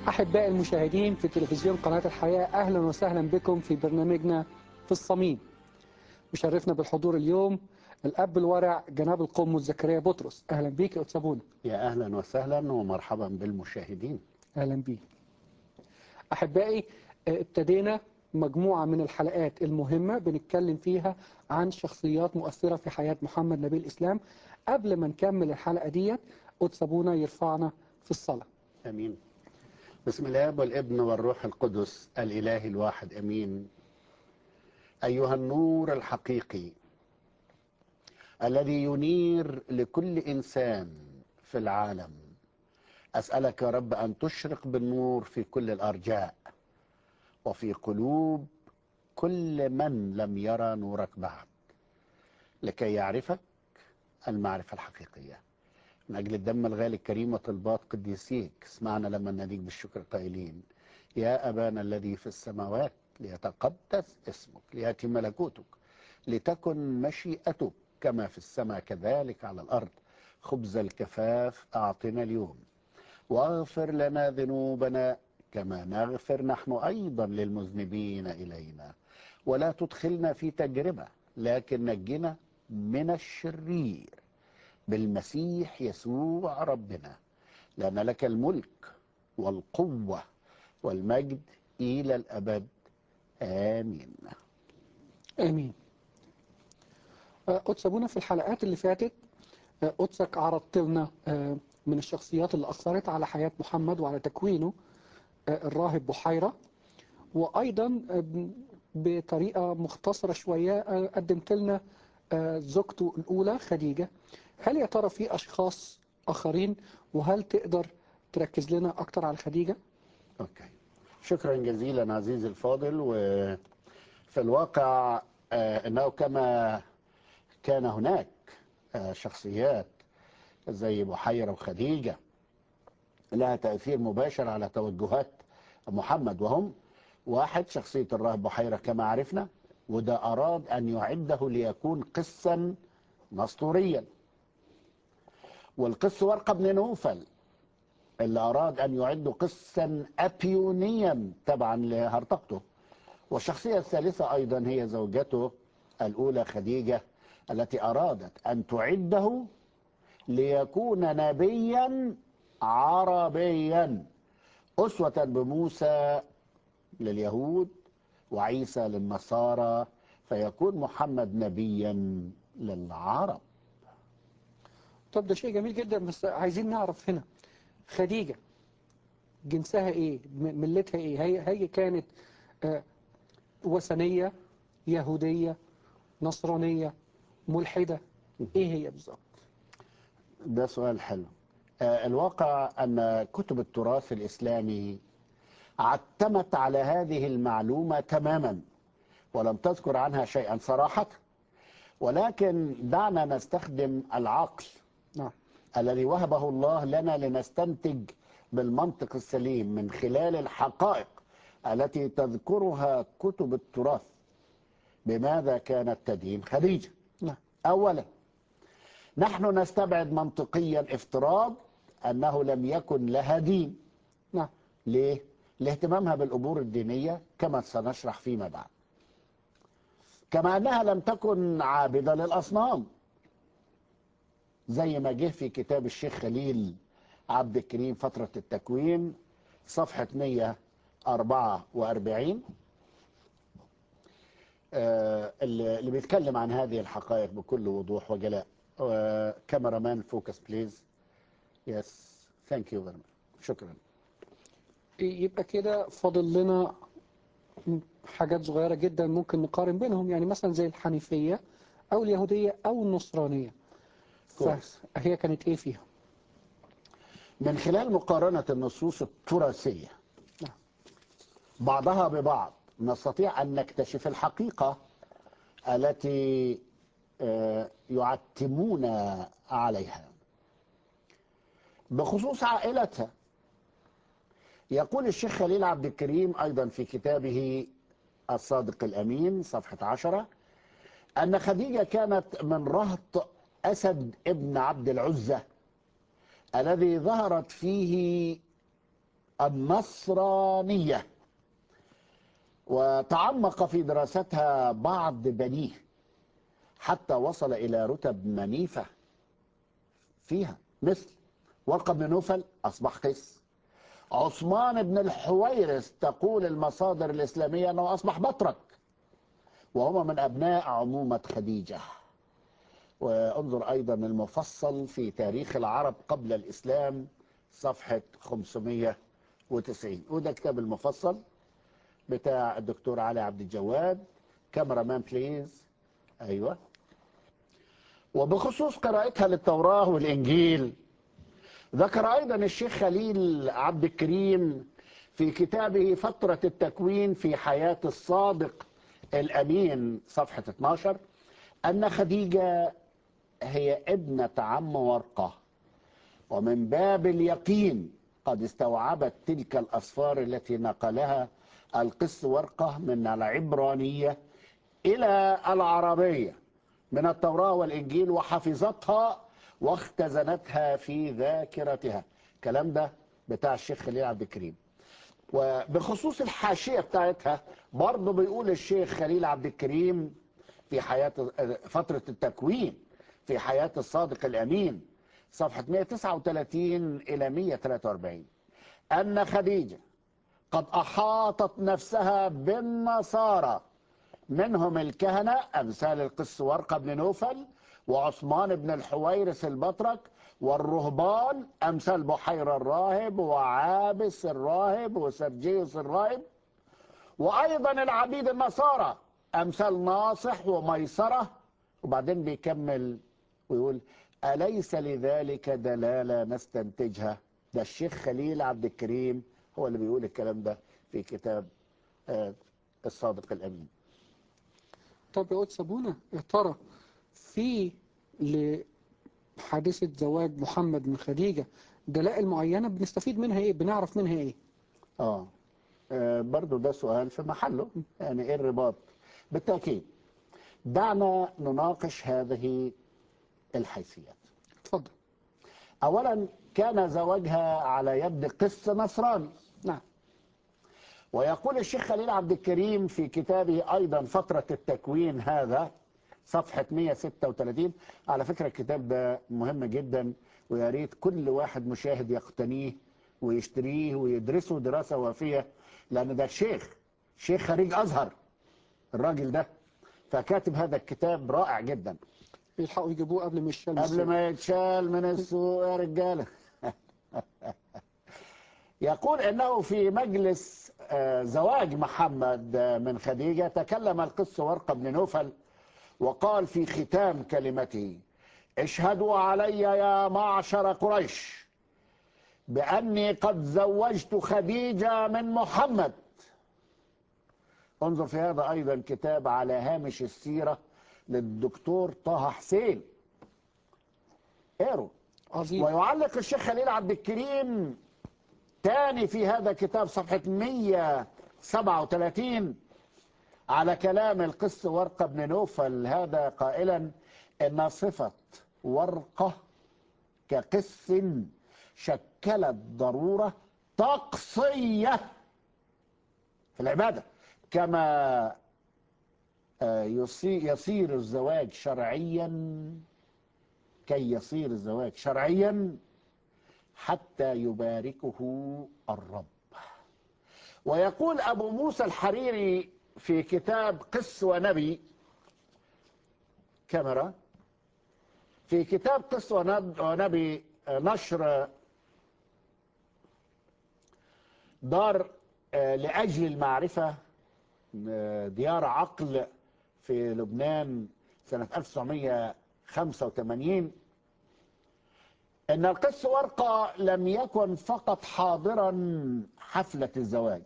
أحبائي المشاهدين في تلفزيون قناة الحياة أهلا وسهلا بكم في برنامجنا في الصميم مشرفنا بالحضور اليوم الأب الورع جناب القمص زكريا بطرس أهلا بيك يا أتسابونا يا أهلا وسهلا ومرحبا بالمشاهدين أهلا بيك أحبائي ابتدينا مجموعة من الحلقات المهمة بنتكلم فيها عن شخصيات مؤثرة في حياة محمد نبي الإسلام قبل ما نكمل الحلقة ديت أتسابونا يرفعنا في الصلاة أمين بسم الله والابن والروح القدس الإله الواحد أمين أيها النور الحقيقي الذي ينير لكل إنسان في العالم أسألك يا رب أن تشرق بالنور في كل الأرجاء وفي قلوب كل من لم يرى نورك بعد لكي يعرفك المعرفة الحقيقية من أجل الدم الغالي الكريم وطلبات قديسيك اسمعنا لما نديك بالشكر قائلين يا أبانا الذي في السماوات ليتقدس اسمك ليأتي ملكوتك لتكن مشيئتك كما في السماء كذلك على الأرض خبز الكفاف أعطنا اليوم واغفر لنا ذنوبنا كما نغفر نحن أيضا للمذنبين إلينا ولا تدخلنا في تجربة لكن نجنا من الشرير بالمسيح يسوع ربنا لأن لك الملك والقوة والمجد إلى الأبد آمين آمين قدس أبونا في الحلقات اللي فاتت قدسك عرضت لنا من الشخصيات اللي أثرت على حياة محمد وعلى تكوينه الراهب بحيرة وأيضا بطريقة مختصرة شوية قدمت لنا زوجته الأولى خديجة هل يا ترى في أشخاص آخرين وهل تقدر تركز لنا أكتر على خديجة؟ أوكي شكرا جزيلا عزيزي الفاضل وفي الواقع أنه كما كان هناك شخصيات زي بحيرة وخديجة لها تأثير مباشر على توجهات محمد وهم واحد شخصية الراهب بحيرة كما عرفنا وده أراد أن يعده ليكون قسا مسطوريا والقس ورقة بن نوفل اللي أراد أن يعد قسا أبيونيا تبعا لهرطقته والشخصية الثالثة أيضا هي زوجته الأولى خديجة التي أرادت أن تعده ليكون نبيا عربيا أسوة بموسى لليهود وعيسى للنصارى فيكون محمد نبيا للعرب طب ده شيء جميل جدا بس عايزين نعرف هنا خديجة جنسها ايه ملتها ايه هي, هي كانت آه وثنية يهودية نصرانية ملحدة ايه هي بالظبط ده سؤال حلو آه الواقع أن كتب التراث الإسلامي عتمت على هذه المعلومة تماما ولم تذكر عنها شيئا صراحة ولكن دعنا نستخدم العقل نعم الذي وهبه الله لنا لنستنتج بالمنطق السليم من خلال الحقائق التي تذكرها كتب التراث بماذا كانت تدين خديجة نعم أولا نحن نستبعد منطقيا افتراض أنه لم يكن لها دين نعم ليه؟ لاهتمامها بالأمور الدينية كما سنشرح فيما بعد كما أنها لم تكن عابدة للأصنام زي ما جه في كتاب الشيخ خليل عبد الكريم فترة التكوين صفحة 144 آه اللي بيتكلم عن هذه الحقائق بكل وضوح وجلاء كاميرا مان فوكس بليز يس ثانك يو فيري شكرا يبقى كده فاضل لنا حاجات صغيرة جدا ممكن نقارن بينهم يعني مثلا زي الحنيفية أو اليهودية أو النصرانية كويس. فهي كانت إيه فيها؟ من خلال مقارنة النصوص التراثية نعم. بعضها ببعض نستطيع أن نكتشف الحقيقة التي يعتمون عليها بخصوص عائلتها يقول الشيخ خليل عبد الكريم أيضا في كتابه الصادق الأمين صفحة عشرة أن خديجة كانت من رهط أسد ابن عبد العزة الذي ظهرت فيه النصرانية وتعمق في دراستها بعض بنيه حتى وصل إلى رتب منيفة فيها مثل ورقة بن نوفل أصبح قس عثمان بن الحويرث تقول المصادر الإسلامية أنه أصبح بطرك وهما من أبناء عمومة خديجة وانظر أيضا المفصل في تاريخ العرب قبل الإسلام صفحة 590 وده كتاب المفصل بتاع الدكتور علي عبد الجواد كاميرا مان بليز أيوة وبخصوص قراءتها للتوراة والإنجيل ذكر أيضا الشيخ خليل عبد الكريم في كتابه فترة التكوين في حياة الصادق الأمين صفحة 12 أن خديجة هي ابنة عم ورقة ومن باب اليقين قد استوعبت تلك الأسفار التي نقلها القس ورقة من العبرانية إلى العربية من التوراة والإنجيل وحفظتها واختزنتها في ذاكرتها الكلام ده بتاع الشيخ خليل عبد الكريم وبخصوص الحاشية بتاعتها برضه بيقول الشيخ خليل عبد الكريم في حياة فترة التكوين في حياة الصادق الأمين صفحة 139 إلى 143 أن خديجة قد أحاطت نفسها بالنصارى منهم الكهنة أمثال القس ورقة بن نوفل وعثمان بن الحويرث البطرك والرهبان أمثال بحيرة الراهب وعابس الراهب وسرجيوس الراهب وأيضا العبيد النصارى أمثال ناصح وميسرة وبعدين بيكمل ويقول أليس لذلك دلالة نستنتجها ده الشيخ خليل عبد الكريم هو اللي بيقول الكلام ده في كتاب آه، الصادق الأمين طب يا قدس أبونا يا ترى في لحادثة زواج محمد من خديجة دلائل معينة بنستفيد منها إيه بنعرف منها إيه آه. آه برضو ده سؤال في محله يعني إيه الرباط بالتأكيد دعنا نناقش هذه الحيثيات اتفضل أولا كان زواجها على يد قس نصراني نعم ويقول الشيخ خليل عبد الكريم في كتابه أيضا فترة التكوين هذا صفحة 136 على فكرة الكتاب ده مهم جدا ويا ريت كل واحد مشاهد يقتنيه ويشتريه ويدرسه دراسة وافية لأن ده شيخ شيخ خريج أزهر الراجل ده فكاتب هذا الكتاب رائع جدا يلحقوا يجيبوه قبل ما يشال من قبل السوق. ما يتشال من السوق يا رجاله يقول انه في مجلس آه، زواج محمد آه، من خديجه تكلم القس ورقه بن نوفل وقال في ختام كلمته اشهدوا علي يا معشر قريش باني قد زوجت خديجه من محمد انظر في هذا ايضا كتاب على هامش السيره للدكتور طه حسين اقروا عظيم ويعلق الشيخ خليل عبد الكريم تاني في هذا الكتاب صفحة 137 على كلام القس ورقة بن نوفل هذا قائلا إن صفة ورقة كقس شكلت ضرورة تقصية في العبادة كما آه، يصي- يصير الزواج شرعيا كي يصير الزواج شرعيا حتى يباركه الرب ويقول أبو موسى الحريري في كتاب قس ونبي كاميرا في كتاب قس ونب- ونبي آه، نشر دار آه، لأجل المعرفة آه، ديار عقل في لبنان سنة 1985 ان القس ورقة لم يكن فقط حاضرا حفلة الزواج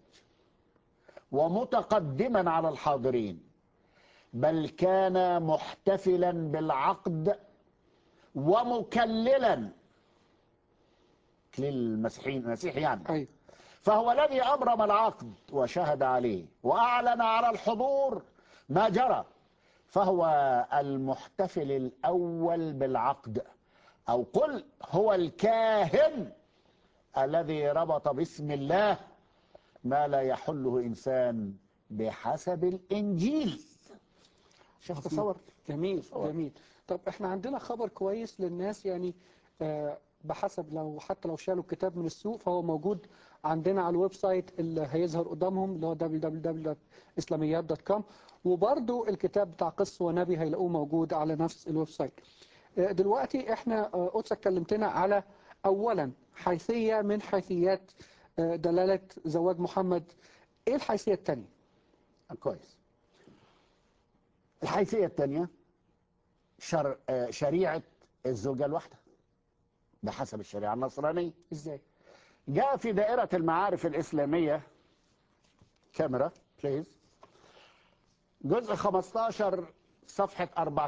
ومتقدما على الحاضرين بل كان محتفلا بالعقد ومكللا كليل المسيحيين المسيح يعني أيوه فهو الذي أبرم العقد وشهد عليه وأعلن على الحضور ما جرى فهو المحتفل الأول بالعقد أو قل هو الكاهن الذي ربط باسم الله ما لا يحله إنسان بحسب الإنجيل شوف تصور جميل تصور. جميل طب احنا عندنا خبر كويس للناس يعني آه، بحسب لو حتى لو شالوا الكتاب من السوق فهو موجود عندنا على الويب سايت اللي هيظهر قدامهم اللي هو www.islamiyat.com وبرضو الكتاب بتاع قص ونبي هيلاقوه موجود على نفس الويب سايت آه، دلوقتي احنا آه، قدسك كلمتنا على اولا حيثية من حيثيات آه، دلالة زواج محمد ايه الحيثية الثانية كويس الحيثية الثانية شر... آه، شريعة الزوجة الواحدة بحسب الشريعة النصرانية ازاي جاء في دائرة المعارف الإسلامية كاميرا بليز جزء 15 صفحة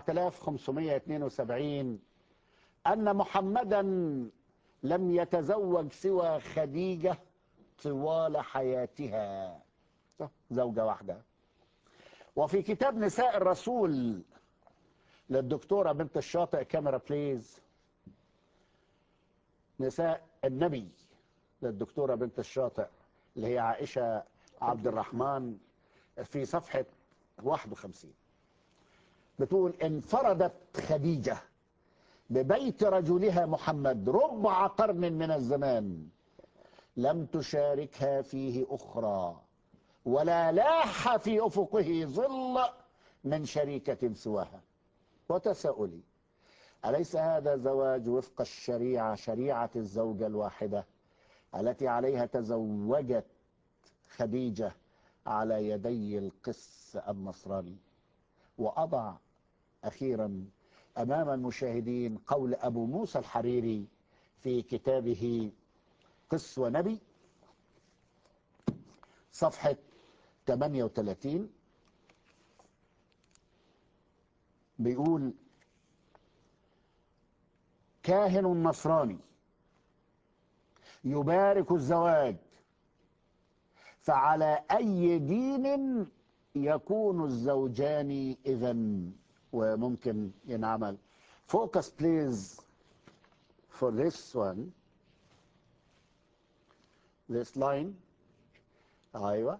4572 أن محمدا لم يتزوج سوى خديجة طوال حياتها صح. زوجة واحدة وفي كتاب نساء الرسول للدكتورة بنت الشاطئ كاميرا بليز نساء النبي للدكتورة بنت الشاطئ اللي هي عائشة عبد الرحمن في صفحة 51 بتقول انفردت خديجة ببيت رجلها محمد ربع قرن من الزمان لم تشاركها فيه أخرى ولا لاح في أفقه ظل من شريكة سواها وتساؤلي أليس هذا زواج وفق الشريعة شريعة الزوجة الواحدة التي عليها تزوجت خديجة على يدي القس النصراني وأضع أخيرا أمام المشاهدين قول أبو موسى الحريري في كتابه قس ونبي صفحة 38 بيقول كاهن نصراني يبارك الزواج فعلى أي دين يكون الزوجان إذا وممكن ينعمل focus please for this one this line أيوة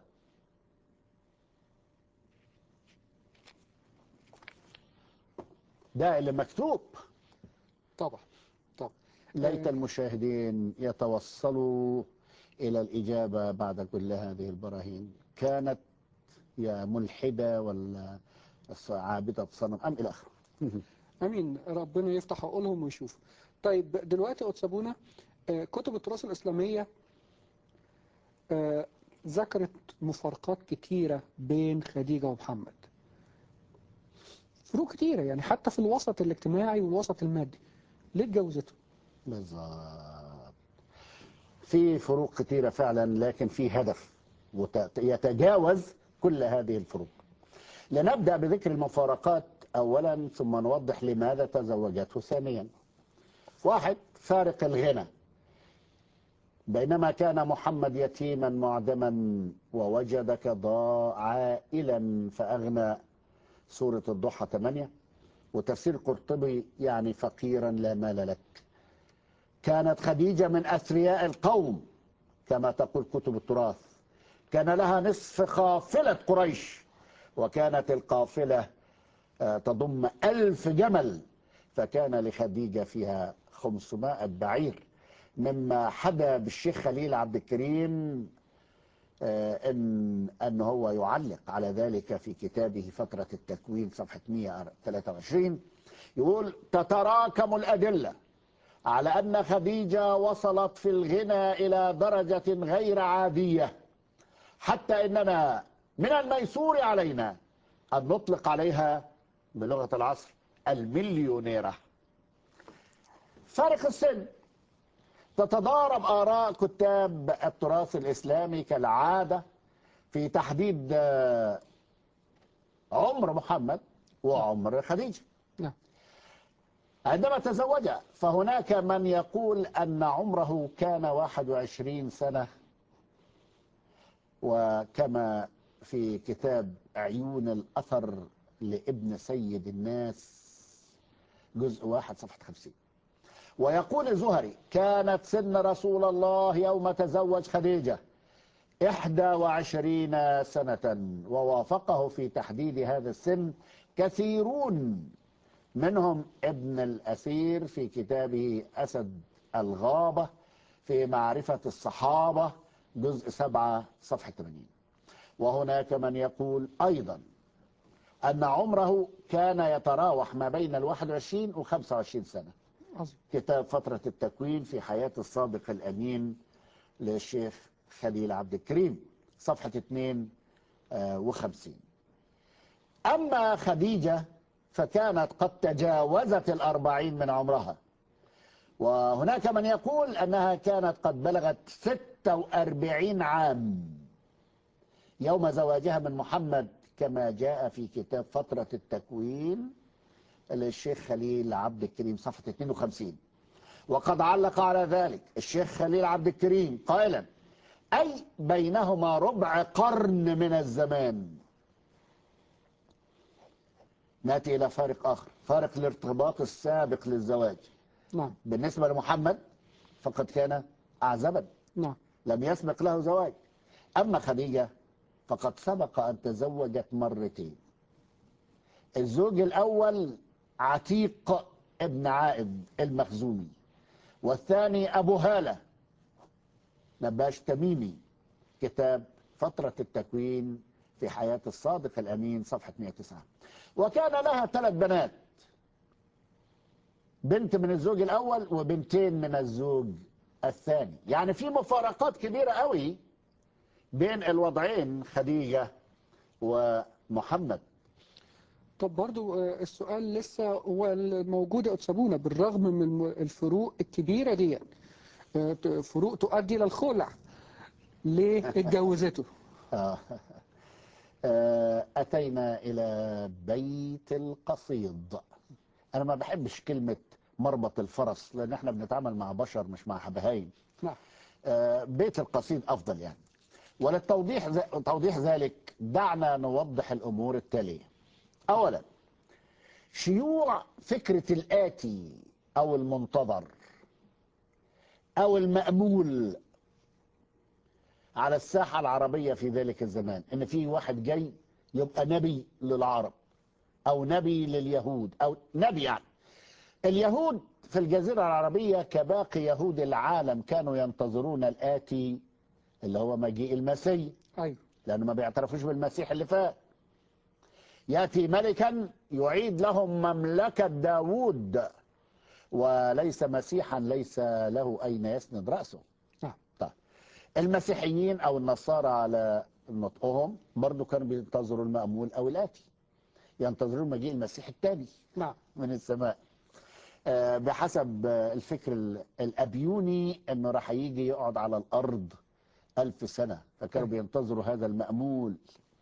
ده اللي مكتوب طبعا طبعا ليت آه، المشاهدين يتوصلوا إلى الإجابة بعد كل هذه البراهين كانت يا ملحدة ولا عابدة صنم أم إلى آخره امين ربنا يفتح عقولهم ويشوف طيب دلوقتي أتسابونا آه، كتب التراث الإسلامية آه، ذكرت مفارقات كتيرة بين خديجة ومحمد فروق كتيرة يعني حتى في الوسط الاجتماعي والوسط المادي ليه اتجوزته؟ بالظبط في فروق كثيرة فعلا لكن في هدف وت- يتجاوز كل هذه الفروق لنبدأ بذكر المفارقات أولا ثم نوضح لماذا تزوجته ثانيا واحد فارق الغنى بينما كان محمد يتيما معدما ووجدك ضاء عائلا فأغنى سورة الضحى 8 وتفسير قرطبي يعني فقيرا لا مال لك كانت خديجة من أثرياء القوم كما تقول كتب التراث كان لها نصف قافلة قريش وكانت القافلة آه، تضم ألف جمل فكان لخديجة فيها خمسمائة بعير مما حدا بالشيخ خليل عبد الكريم آه، ان ان هو يعلق على ذلك في كتابه فترة التكوين صفحة 123 يقول تتراكم الأدلة على أن خديجة وصلت في الغنى إلى درجة غير عادية حتى إننا من الميسور علينا أن نطلق عليها بلغة العصر المليونيرة فارق السن تتضارب آراء كتاب التراث الإسلامي كالعادة في تحديد آه، عمر محمد وعمر خديجة نعم عندما تزوج فهناك من يقول أن عمره كان 21 سنة وكما في كتاب عيون الأثر لابن سيد الناس جزء واحد صفحة 50 ويقول الزهري كانت سن رسول الله يوم تزوج خديجة إحدى وعشرين سنة ووافقه في تحديد هذا السن كثيرون منهم ابن الأثير في كتابه أسد الغابة في معرفة الصحابة جزء سبعة صفحة 80 وهناك من يقول أيضا أن عمره كان يتراوح ما بين الواحد وعشرين وخمسة وعشرين سنة عظيم كتاب فترة التكوين في حياة الصادق الأمين للشيخ خليل عبد الكريم صفحة 52 أما خديجة فكانت قد تجاوزت الأربعين من عمرها وهناك من يقول أنها كانت قد بلغت 46 عام يوم زواجها من محمد كما جاء في كتاب فترة التكوين للشيخ خليل عبد الكريم صفحة 52 وقد علق على ذلك الشيخ خليل عبد الكريم قائلا أي بينهما ربع قرن من الزمان نأتي إلى فارق آخر فارق الارتباط السابق للزواج نعم بالنسبة لمحمد فقد كان أعزبا نعم لم يسبق له زواج أما خديجة فقد سبق أن تزوجت مرتين الزوج الأول عتيق ابن عائد المخزومي والثاني أبو هالة نباش تميمي كتاب فترة التكوين في حياة الصادق الأمين صفحة 109 وكان لها ثلاث بنات بنت من الزوج الأول وبنتين من الزوج الثاني يعني في مفارقات كبيرة قوي بين الوضعين خديجة ومحمد طب برضو آه، السؤال لسه هو موجود يا أتسابونا بالرغم من الفروق الكبيرة دي آه، ت- فروق تؤدي إلى الخلع ليه اتجوزته آه. آه، أتينا إلى بيت القصيد أنا ما بحبش كلمة مربط الفرس لأن احنا بنتعامل مع بشر مش مع بهايم نعم آه، بيت القصيد أفضل يعني وللتوضيح ذ- توضيح ذلك دعنا نوضح الأمور التالية أولا شيوع فكرة الآتي أو المنتظر أو المأمول على الساحة العربية في ذلك الزمان إن في واحد جاي يبقى نبي للعرب أو نبي لليهود أو نبي يعني اليهود في الجزيرة العربية كباقي يهود العالم كانوا ينتظرون الآتي اللي هو مجيء المسيح أيوه لأنه ما بيعترفوش بالمسيح اللي فات يأتي ملكا يعيد لهم مملكة داوود وليس مسيحا ليس له أين يسند رأسه نعم طيب المسيحيين أو النصارى على نطقهم برضو كانوا بينتظروا المأمول أو الآتي ينتظرون مجيء المسيح الثاني نعم من السماء آه، بحسب آه، الفكر ال- الأبيوني أنه راح يجي يقعد على الأرض ألف سنة فكانوا أيوة. بينتظروا هذا المأمول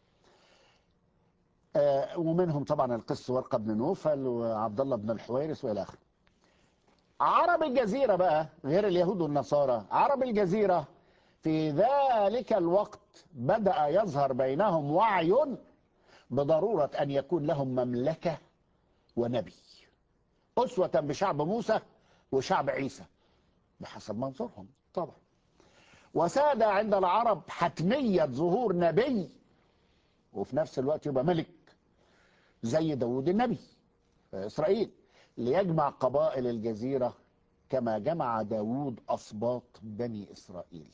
آه، ومنهم طبعا القس ورقة بن نوفل وعبد الله بن الحويرس وإلى آخره عرب الجزيرة بقى غير اليهود والنصارى عرب الجزيرة في ذلك الوقت بدأ يظهر بينهم وعي بضرورة أن يكون لهم مملكة ونبي أسوة بشعب موسى وشعب عيسى بحسب منظورهم طبعا وساد عند العرب حتمية ظهور نبي وفي نفس الوقت يبقى ملك زي داود النبي في إسرائيل ليجمع قبائل الجزيرة كما جمع داود أصباط بني إسرائيل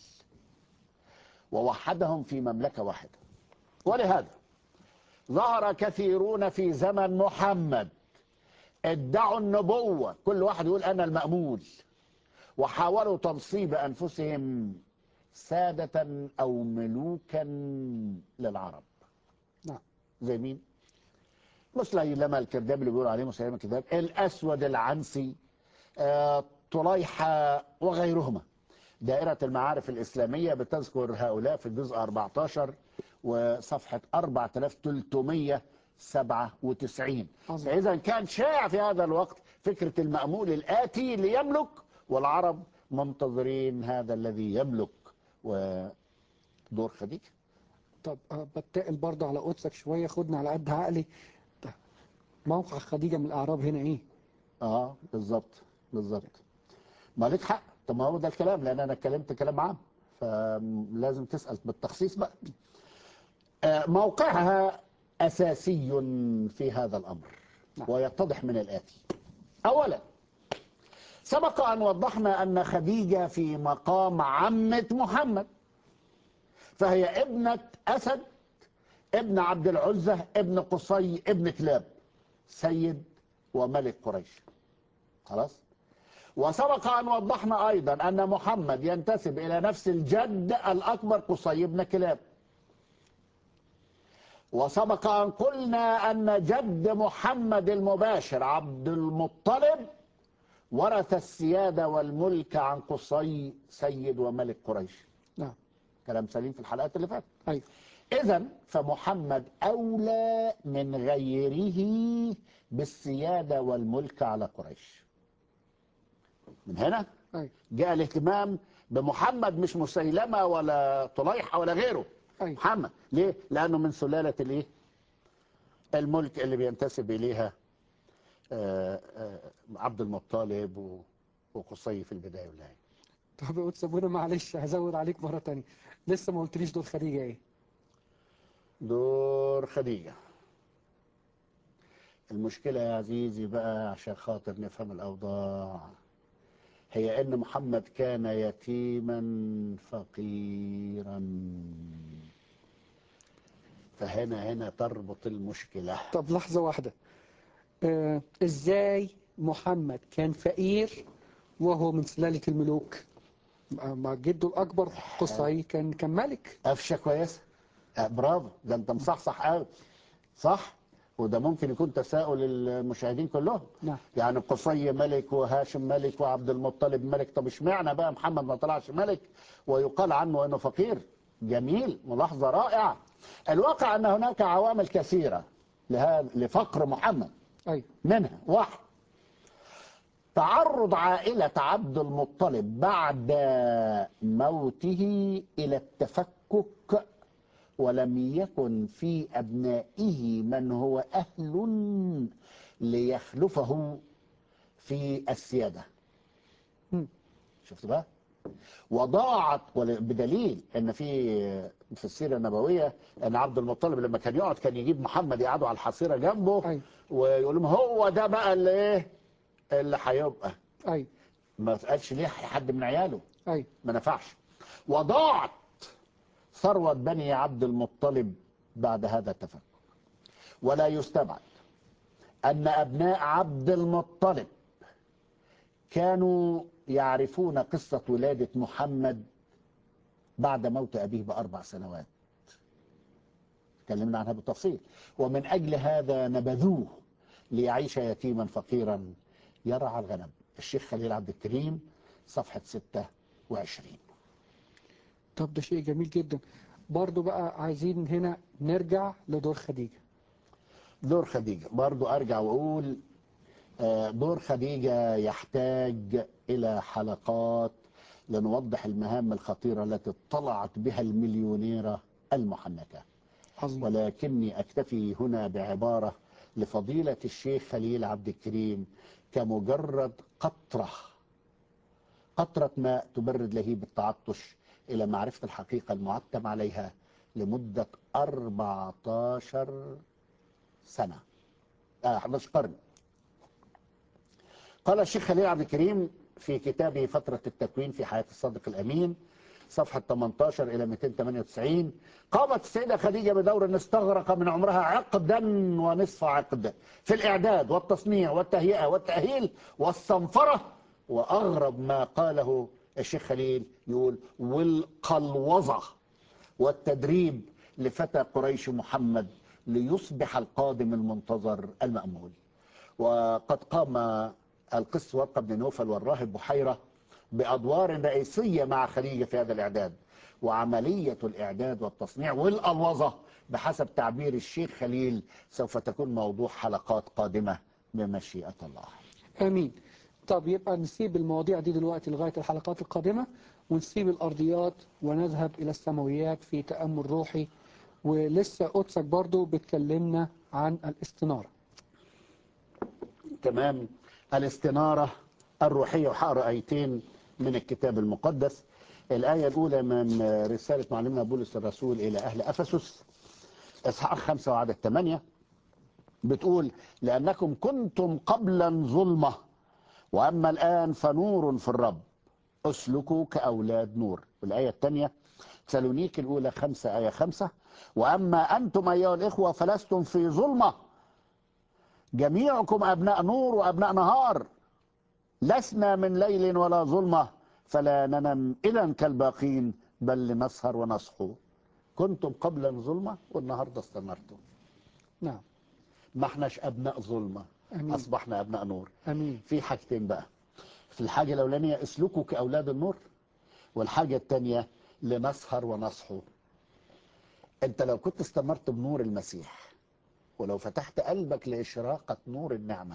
ووحدهم في مملكة واحدة ولهذا ظهر كثيرون في زمن محمد ادعوا النبوة كل واحد يقول أنا المأمول وحاولوا تنصيب أنفسهم سادة أو ملوكا للعرب نعم زي مين؟ مسيلمة الكذاب اللي بيقولوا عليه مسيلمة الكذاب الأسود العنسي آه، طليحة وغيرهما دائرة المعارف الإسلامية بتذكر هؤلاء في الجزء 14 وصفحة 4397 عظيم. فإذا كان شائع في هذا الوقت فكرة المأمول الآتي ليملك والعرب منتظرين هذا الذي يملك ودور خديجة طب آه، بتقل برضه على قدسك شوية خدنا على قد عقلي طب، موقع خديجة من الأعراب هنا إيه؟ اه بالظبط بالظبط ما لك حق طب ما هو ده الكلام لان انا اتكلمت كلام عام فلازم تسال بالتخصيص بقى آه، موقعها اساسي في هذا الامر نعم. ويتضح من الاتي اولا سبق ان وضحنا ان خديجه في مقام عمه محمد فهي ابنه اسد ابن عبد العزة ابن قصي ابن كلاب سيد وملك قريش خلاص وسبق أن وضحنا أيضا أن محمد ينتسب إلى نفس الجد الأكبر قصي بن كلاب وسبق أن قلنا أن جد محمد المباشر عبد المطلب ورث السيادة والملك عن قصي سيد وملك قريش نعم كلام سليم في الحلقات اللي فاتت أيوة إذا فمحمد أولى من غيره بالسيادة والملك على قريش من هنا أيوة جاء الاهتمام بمحمد مش مسيلمة ولا طليحة ولا غيره أيوة محمد ليه؟ لأنه من سلالة الإيه؟ الملك اللي بينتسب إليها آه، آه، عبد المطلب و- وقصي في البداية والنهاية طب يا قدس ابونا معلش هزود عليك مرة تانية لسه ما قلتليش دور خديجة ايه دور خديجة المشكلة يا عزيزي بقى عشان خاطر نفهم الأوضاع هي أن محمد كان يتيما فقيرا فهنا هنا تربط المشكلة طب لحظة واحدة آه ازاي محمد كان فقير وهو من سلالة الملوك ما ما جده الأكبر قصي كان كان ملك قفشة كويسة آه، برافو ده أنت مصحصح قوي صح وده ممكن يكون تساؤل المشاهدين كلهم نعم يعني قصي ملك وهاشم ملك وعبد المطلب ملك طب اشمعنى بقى محمد ما طلعش ملك ويقال عنه انه فقير جميل ملاحظه رائعه الواقع ان هناك عوامل كثيره لهذا لفقر محمد أيوة منها واحد تعرض عائلة عبد المطلب بعد موته إلى التفكك ولم يكن في أبنائه من هو أهل ليخلفه في السيادة مم. شفت بقى وضاعت ول- بدليل ان في في السيره النبويه ان عبد المطلب لما كان يقعد كان يجيب محمد يقعدوا على الحصيره جنبه أيوة ويقول لهم هو ده بقى اللي ايه اللي هيبقى أيوة ما تقالش ليه حد من عياله أيوة ما نفعش وضاعت ثروة بني عبد المطلب بعد هذا التفكك ولا يستبعد أن أبناء عبد المطلب كانوا يعرفون قصة ولادة محمد بعد موت أبيه بأربع سنوات تكلمنا عنها بالتفصيل ومن أجل هذا نبذوه ليعيش يتيما فقيرا يرعى الغنم الشيخ خليل عبد الكريم صفحة 26 طب ده شيء جميل جدا برضو بقى عايزين هنا نرجع لدور خديجة دور خديجة برضو أرجع وأقول آه، دور خديجة يحتاج إلى حلقات لنوضح المهام الخطيرة التي اطلعت بها المليونيرة المحنكة عظيم ولكني أكتفي هنا بعبارة لفضيلة الشيخ خليل عبد الكريم كمجرد قطرة قطرة ماء تبرد لهيب التعطش إلى معرفة الحقيقة المعتم عليها لمدة 14 سنة آه 11 قرن قال الشيخ خليل عبد الكريم في كتابه فترة التكوين في حياة الصادق الأمين صفحة 18 إلى 298 قامت السيدة خديجة بدور استغرق من عمرها عقدا ونصف عقد في الإعداد والتصنيع والتهيئة والتأهيل والصنفرة وأغرب ما قاله الشيخ خليل يقول والقلوظة والتدريب لفتى قريش محمد ليصبح القادم المنتظر المأمول وقد قام القس ورقة بن نوفل والراهب بحيرة بأدوار رئيسية مع خديجة في هذا الإعداد وعملية الإعداد والتصنيع والألوظة بحسب تعبير الشيخ خليل سوف تكون موضوع حلقات قادمة بمشيئة الله امين طب يبقى نسيب المواضيع دي دلوقتي لغاية الحلقات القادمة ونسيب الارضيات ونذهب الى السماويات في تأمل روحي ولسه قدسك برضو بتكلمنا عن الاستنارة تمام الاستنارة الروحية وهقرا آيتين من الكتاب المقدس الآية الأولى من رسالة معلمنا بولس الرسول إلى أهل أفسس إصحاح خمسة وعدد ثمانية بتقول لأنكم كنتم قبلا ظلمة وأما الآن فنور في الرب اسلكوا كأولاد نور والآية الثانية تسالونيك الأولى خمسة آية خمسة وأما أنتم أيها الإخوة فلستم في ظلمة جميعكم أبناء نور وأبناء نهار لسنا من ليل ولا ظلمة فلا ننم إذا كالباقين بل لنسهر ونصحو كنتم قبلا ظلمة والنهاردة استمرتم نعم ما احناش أبناء ظلمة أمين أصبحنا أبناء نور أمين في حاجتين بقى في الحاجة الأولانية اسلكوا كأولاد النور والحاجة الثانية لنسهر ونصحو أنت لو كنت استمرت بنور المسيح ولو فتحت قلبك لإشراقة نور النعمة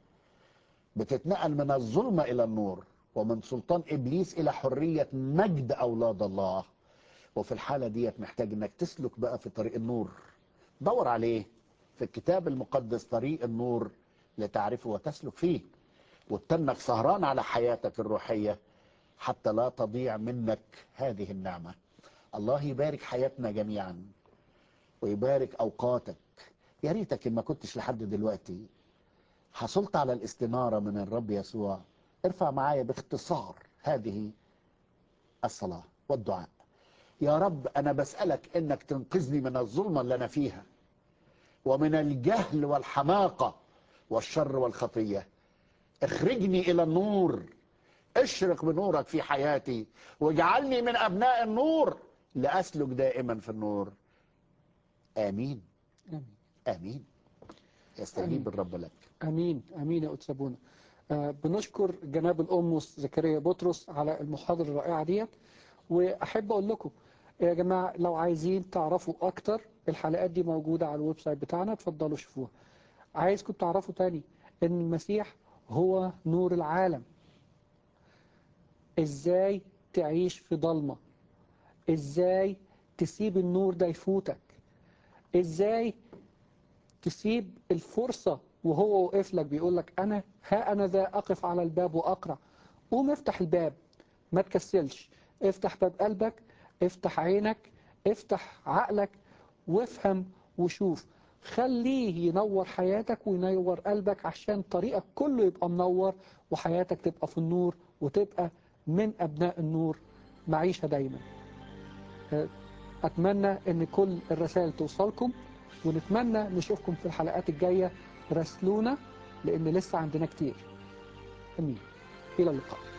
بتتنقل من الظلمة إلى النور ومن سلطان إبليس إلى حرية مجد أولاد الله وفي الحالة ديت محتاج إنك تسلك بقى في طريق النور دور عليه في الكتاب المقدس طريق النور لتعرفه وتسلك فيه وتنك سهران على حياتك الروحية حتى لا تضيع منك هذه النعمة الله يبارك حياتنا جميعا ويبارك أوقاتك يا ريتك إن ما كنتش لحد دلوقتي حصلت على الاستنارة من الرب يسوع ارفع معايا باختصار هذه الصلاة والدعاء يا رب أنا بسألك إنك تنقذني من الظلمة اللي أنا فيها ومن الجهل والحماقة والشر والخطية اخرجني إلى النور اشرق بنورك في حياتي واجعلني من أبناء النور لأسلك دائما في النور آمين أمين آمين يستجيب آمين. الرب لك امين امين يا قدس ابونا آه بنشكر جناب القمص زكريا بطرس على المحاضره الرائعه ديت واحب اقول لكم يا جماعه لو عايزين تعرفوا اكتر الحلقات دي موجوده على الويب سايت بتاعنا اتفضلوا شوفوها عايزكم تعرفوا تاني ان المسيح هو نور العالم ازاي تعيش في ضلمه ازاي تسيب النور ده يفوتك ازاي تسيب الفرصة وهو واقف لك بيقول لك أنا ها أنا ذا أقف على الباب وأقرع قوم افتح الباب ما تكسلش افتح باب قلبك افتح عينك افتح عقلك وافهم وشوف خليه ينور حياتك وينور قلبك عشان طريقك كله يبقى منور وحياتك تبقى في النور وتبقى من أبناء النور معيشة دايما أتمنى أن كل الرسائل توصلكم ونتمنى نشوفكم في الحلقات الجاية راسلونا لأن لسه عندنا كتير أمين إلى اللقاء